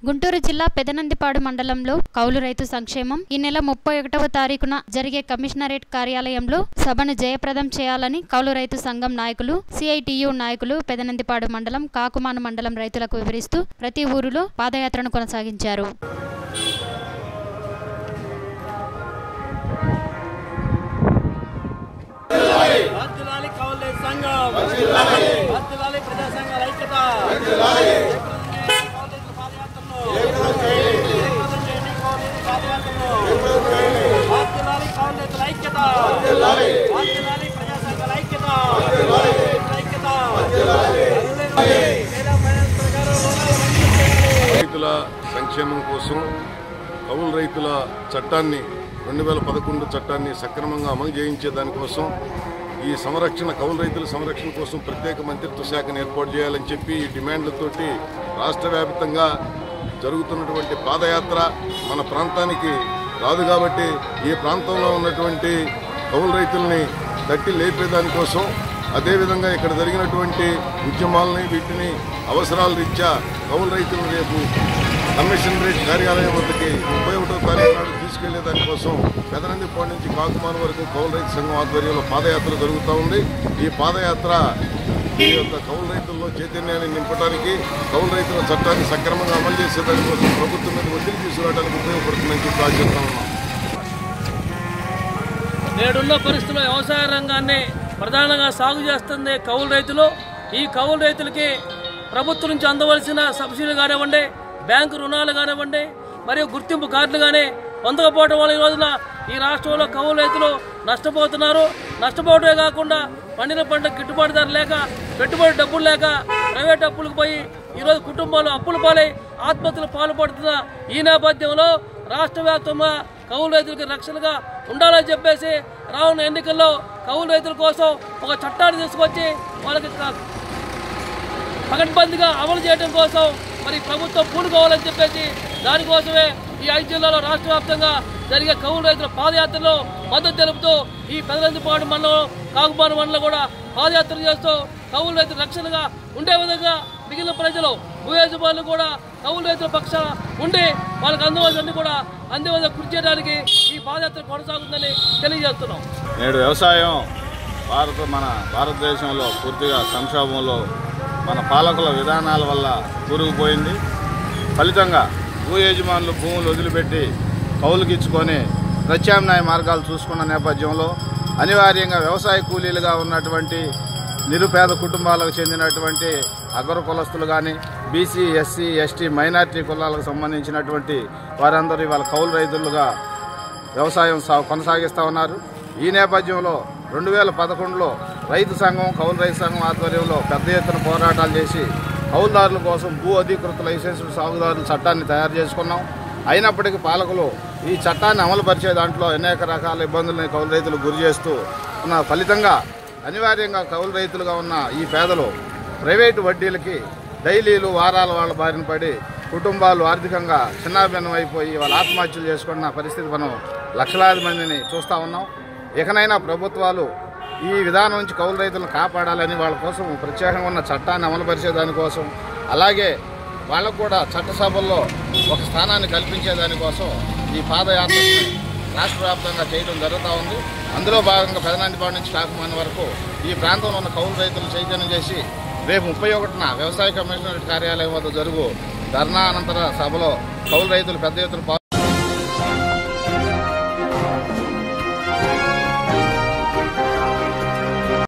గుంటూరు జిల్లా పెదనందిపాడు మండలంలో కౌలు రైతు సంక్షేమం ఈ నెల ముప్పై ఒకటవ తారీఖున జరిగే కమిషనరేట్ కార్యాలయంలో సభను జయప్రదం చేయాలని కౌలు రైతు సంఘం నాయకులు సిఐటియు నాయకులు పెదనందిపాడు మండలం కాకుమాను మండలం రైతులకు వివరిస్తూ ప్రతి ఊరిలో పాదయాత్రను కొనసాగించారు వర్ధిల్లాలి కౌలు సంఘం వర్ధిల్లాలి ప్రజా సంఘాల ఐక్యత కౌలు పాదయాత్రను జయప్రదం చేయండి కౌలు పాదయాత్రను వర్ధిల్లాలి కౌలు ఐక్యత వర్ధిల్లాలి ప్రజా సంఘాల ఐక్యత ఐక్యత పేద ఫైనాన్స్ ప్రకారం రుణాలు మంజూరు చేయాలి. రైతుల సంక్షేమం కోసం కౌలు రైతుల చట్టాన్ని రెండు వేల పదకొండు చట్టాన్ని సక్రమంగా అమలు చేయించే దానికోసం ఈ సంరక్షణ కౌలు రైతుల సంరక్షణ కోసం ప్రత్యేక మంత్రిత్వ శాఖను ఏర్పాటు చేయాలని చెప్పి ఈ డిమాండ్లతోటి రాష్ట్ర వ్యాప్తంగా జరుగుతున్నటువంటి పాదయాత్ర మన ప్రాంతానికి రాదు కాబట్టి ఈ ప్రాంతంలో ఉన్నటువంటి కౌలు రైతుల్ని తట్టి లేపేదానికోసం అదేవిధంగా ఇక్కడ జరిగినటువంటి ఉద్యమాలని వీటిని అవసరాల రీత్యా కౌలు రైతులను రేపు కమిషనరేట్ కార్యాలయం వద్దకి ముప్పై ఒకటో తారీఖు నాడు తీసుకెళ్లే దానికోసం పెదనందిపాడు నుంచి కాకుమాన వరకు కౌలు రైతు సంఘం ఆధ్వర్యంలో పాదయాత్ర జరుగుతూ ఉంది ఈ పాదయాత్ర ఈ యొక్క కౌలు రైతుల్లో చైతన్యాన్ని నింపడానికి కౌలు రైతుల చట్టాన్ని సక్రమంగా అమలు చేసే దానికోసం ప్రభుత్వం మీద ఒత్తిడి తీసుకురావడానికి ఉపయోగపడుతుందని చెప్పి ఆశిస్తా ఉన్నాం నేడున్న పరిస్థితుల్లో వ్యవసాయ రంగాన్ని ప్రధానంగా సాగు చేస్తుంది కౌలు రైతులు ఈ కౌలు రైతులకి ప్రభుత్వం నుంచి అందవలసిన సబ్సిడీలు కానివ్వండి బ్యాంకు రుణాలు కానివ్వండి మరియు గుర్తింపు కార్డులు కానీ పొందకపోవడం వల్ల ఈ రోజున ఈ రాష్ట్రంలో కౌలు రైతులు నష్టపోతున్నారు నష్టపోవడమే కాకుండా పండిన పంట గిట్టుబాటు ధర లేక పెట్టుబడి డబ్బులు లేక ప్రైవేట్ అప్పులకు పోయి ఈరోజు కుటుంబాలు అప్పుల పాలై ఆత్మహత్యలు పాల్పడుతున్న ఈ నేపథ్యంలో రాష్ట్ర వ్యాప్తంగా కౌలు రైతులకు రక్షణగా ఉండాలని చెప్పేసి రానున్న ఎన్నికల్లో కౌలు రైతుల కోసం ఒక చట్టాన్ని తీసుకొచ్చి వాళ్ళకి క- పకడ్బందీగా అమలు చేయడం కోసం మరి ప్రభుత్వం పూనుకోవాలని చెప్పేసి దానికోసమే ఈ ఐదు జిల్లాలో రాష్ట్ర వ్యాప్తంగా జరిగే కౌలు రైతుల పాదయాత్రలో మద్దతు తెలుపుతూ ఈ పెదనందిపాడు మండలం కాకుమాను మండలం కూడా పాదయాత్ర చేస్తూ కౌలు రైతుల రక్షణగా ఉండే విధంగా మిగిలిన ప్రజలు భూ యజమానులు కూడా కౌలు రైతుల పక్షాన ఉండి వాళ్ళకి అందవలసిన కూడా అందేవిధంగా కృషి చేయడానికి ఈ పాదయాత్ర కొనసాగుతుందని తెలియజేస్తున్నాం నేడు వ్యవసాయం భారత మన భారతదేశంలో పూర్తిగా సంక్షోభంలో మన పాలకుల విధానాల వల్ల కూరుకుపోయింది ఫలితంగా భూ యజమానులు భూములు వదిలిపెట్టి కౌలుకి ఇచ్చుకొని ప్రత్యామ్నాయ మార్గాలు చూసుకున్న నేపథ్యంలో అనివార్యంగా వ్యవసాయ కూలీలుగా ఉన్నటువంటి నిరుపేద కుటుంబాలకు చెందినటువంటి అగ్ర కులస్తులు కానీ బీసీ ఎస్సీ ఎస్టీ మైనార్టీ కులాలకు సంబంధించినటువంటి వారందరూ ఇవాళ కౌలు రైతులుగా వ్యవసాయం సా- కొనసాగిస్తూ ఉన్నారు ఈ నేపథ్యంలో రెండు వేల పదకొండులో రైతు సంఘం కౌలు రైతు సంఘం ఆధ్వర్యంలో పెద్ద ఎత్తున పోరాటాలు చేసి కౌలుదారుల కోసం భూ అధీకృత లైసెన్సుడు సాగుదారుల చట్టాన్ని తయారు చేసుకున్నాం అయినప్పటికీ పాలకులు ఈ చట్టాన్ని అమలుపరిచే దాంట్లో అనేక రకాల ఇబ్బందులను కౌలు రైతులు గురి చేస్తూ ఉన్న ఫలితంగా అనివార్యంగా కౌలు రైతులుగా ఉన్న ఈ పేదలు ప్రైవేటు వడ్డీలకి డైలీలు వారాల వాళ్ళ బారిన పడి కుటుంబాలు ఆర్థికంగా చిన్నాభిన్నం అయిపోయి వాళ్ళ ఆత్మహత్యలు చేసుకున్న పరిస్థితి మనం లక్షలాది మందిని చూస్తూ ఉన్నాం ఇకనైనా ప్రభుత్వాలు ఈ విధానం నుంచి కౌలు రైతులను కాపాడాలని వాళ్ళ కోసం ప్రత్యేకంగా ఉన్న చట్టాన్ని అమలుపరిచే దానికోసం అలాగే వాళ్ళకు కూడా చట్టసభల్లో ఒక స్థానాన్ని కల్పించే దానికోసం ఈ పాదయాత్రని రాష్ట్ర వ్యాప్తంగా చేయడం జరుగుతూ ఉంది అందులో భాగంగా పెదనందిపాడు నుంచి కాకుమాని వరకు ఈ ప్రాంతంలో ఉన్న కౌలు రైతులు చైతన్యం చేసి రేపు ముప్పై ఒకటిన వ్యవసాయ కమిషనరేట్ కార్యాలయం వద్ద జరుగు ధర్నా అనంతర సభలో కౌలు రైతులు పెద్ద ఎత్తున పాల్గొ-